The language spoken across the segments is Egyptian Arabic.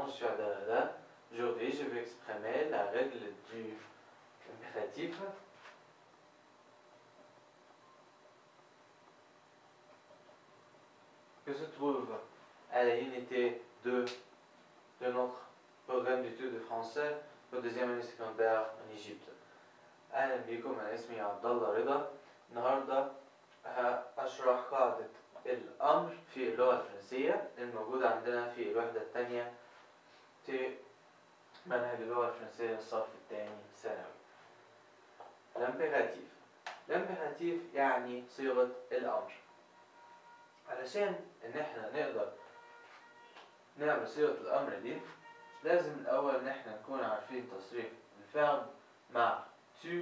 je suis à Dalada. Aujourd'hui, je vais exprimer la règle du impératif. que se trouve à la unité 2 de notre programme d'études de français pour deuxième année secondaire en Égypte. أهلا بكم أنا اسمي عبد الله رضا النهارده هشرح قاعدة الأمر في اللغة الفرنسية الموجودة عندنا في الوحدة الثانية في منهج اللغة الفرنسية الصف الثاني ثانوي. لامبيراتيف لامبيراتيف يعني صيغة الأمر علشان إن إحنا نقدر نعمل صيغة الأمر دي لازم الأول إن إحنا نكون عارفين تصريف الفعل مع tu,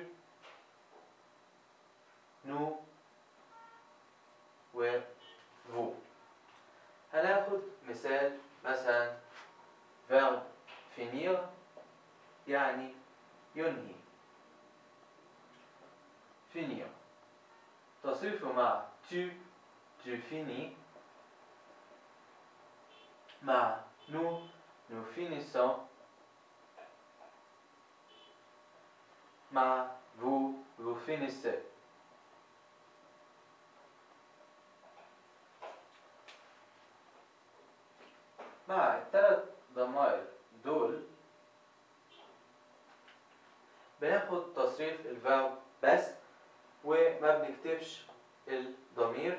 nous و vous هناخد مثال مثلا verb finir يعني ينهي finir تصريفه مع tu tu finis مع nous nous finissons مع vous vous finissez مع الثلاث ضمائر دول بناخد تصريف الفاو بس وما بنكتبش الضمير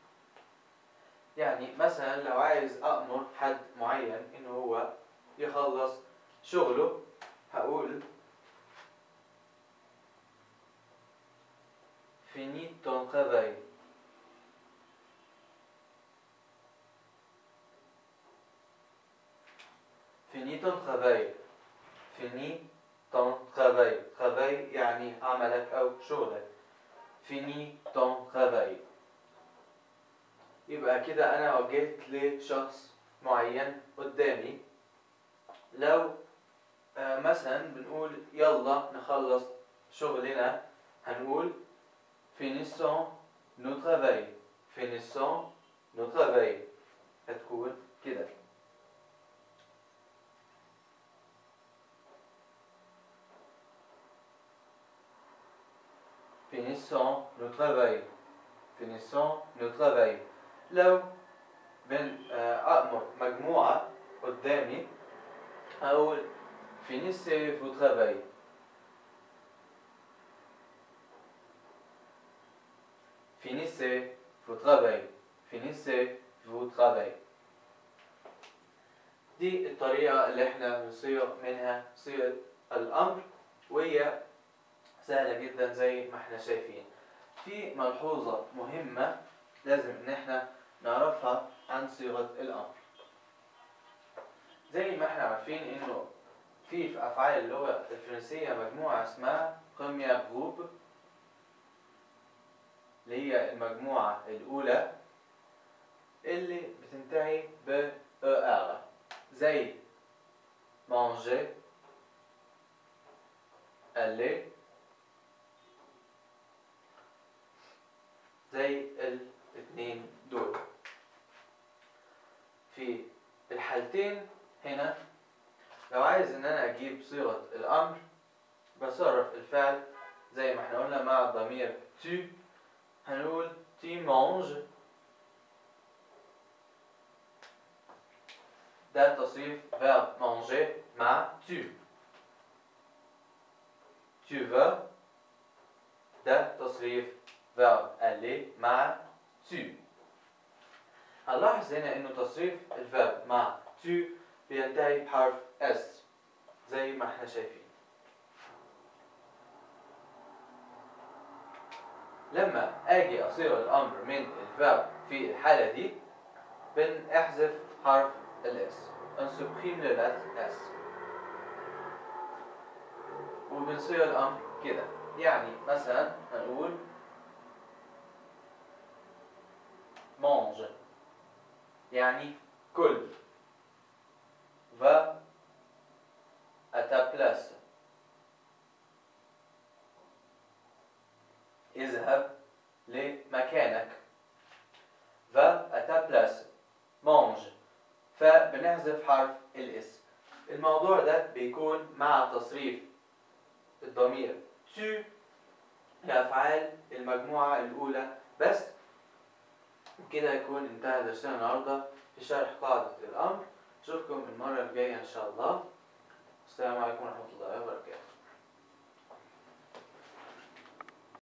يعني مثلا لو عايز أأمر حد معين إن هو يخلص شغله هقول finis ton travail. Finis ton travail. Finis ton travail. Travail يعني عملك أو شغلك. Finis ton travail. يبقى كده أنا وجهت لشخص معين قدامي لو آه مثلا بنقول يلا نخلص شغلنا هنقول finissons nos travail finissons nos travail هتكون كده finissons nos travail finissons nos travail لو بن أأمر مجموعة قدامي أقول finissez vos travail finissez vos travail finissez vos travail دي الطريقة اللي احنا بنصيغ منها صيغة الأمر وهي سهلة جدا زي ما احنا شايفين في ملحوظة مهمة لازم ان احنا نعرفها عن صيغة الأمر زي ما احنا عارفين انه في في أفعال اللغة الفرنسية مجموعة اسمها première groupe اللي هي المجموعة الأولى اللي بتنتهي ب ER زي manger aller زي الاثنين دول في الحالتين هنا لو عايز ان انا اجيب صيغة الامر بصرف الفعل زي ما احنا قلنا مع الضمير tu هنقول tu manges ده تصريف verb manger مع tu tu veux ده تصريف verb aller مع tu هنلاحظ هنا انه تصريف الفيرب مع tu بينتهي بحرف s زي ما احنا شايفين لما اجي اصيغ الامر من الفيرب في الحالة دي بنحذف حرف الاس on supprime le lettre s وبنصيغ الامر كده يعني مثلا هنقول mange يعني كل va à ta place اذهب لمكانك va à ta place mange فبنحذف حرف الاس الموضوع ده بيكون مع تصريف الضمير تو لأفعال المجموعة الأولى بس كده يكون انتهى درسنا النهاردة في شرح قاعدة الأمر أشوفكم المرة الجاية إن شاء الله السلام عليكم ورحمة الله وبركاته